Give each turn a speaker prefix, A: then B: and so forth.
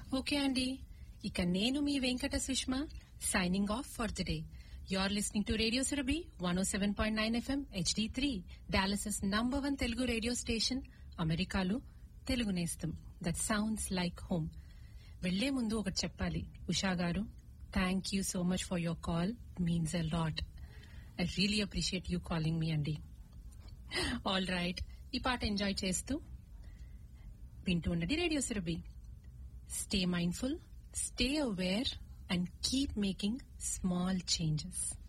A: Okay అండి ఇక నేను మీ Venkata Sushma signing off for the day you are listening to radio Surabhi one oh seven point nine FM HD three డాలసస్ number one Telugu radio station అమెరికాలో తెలుగు నేస్తం that sounds like home వెళ్లే ముందు ఒకటి చెప్పాలి ఉషా గారు thank you so much for your call means a lot I really appreciate you calling me అండి all right ఈ పాట ఎంజాయ్ చేస్తూ వింటూ ఉండండి radio Surabhi Stay mindful, stay aware, and keep making small changes.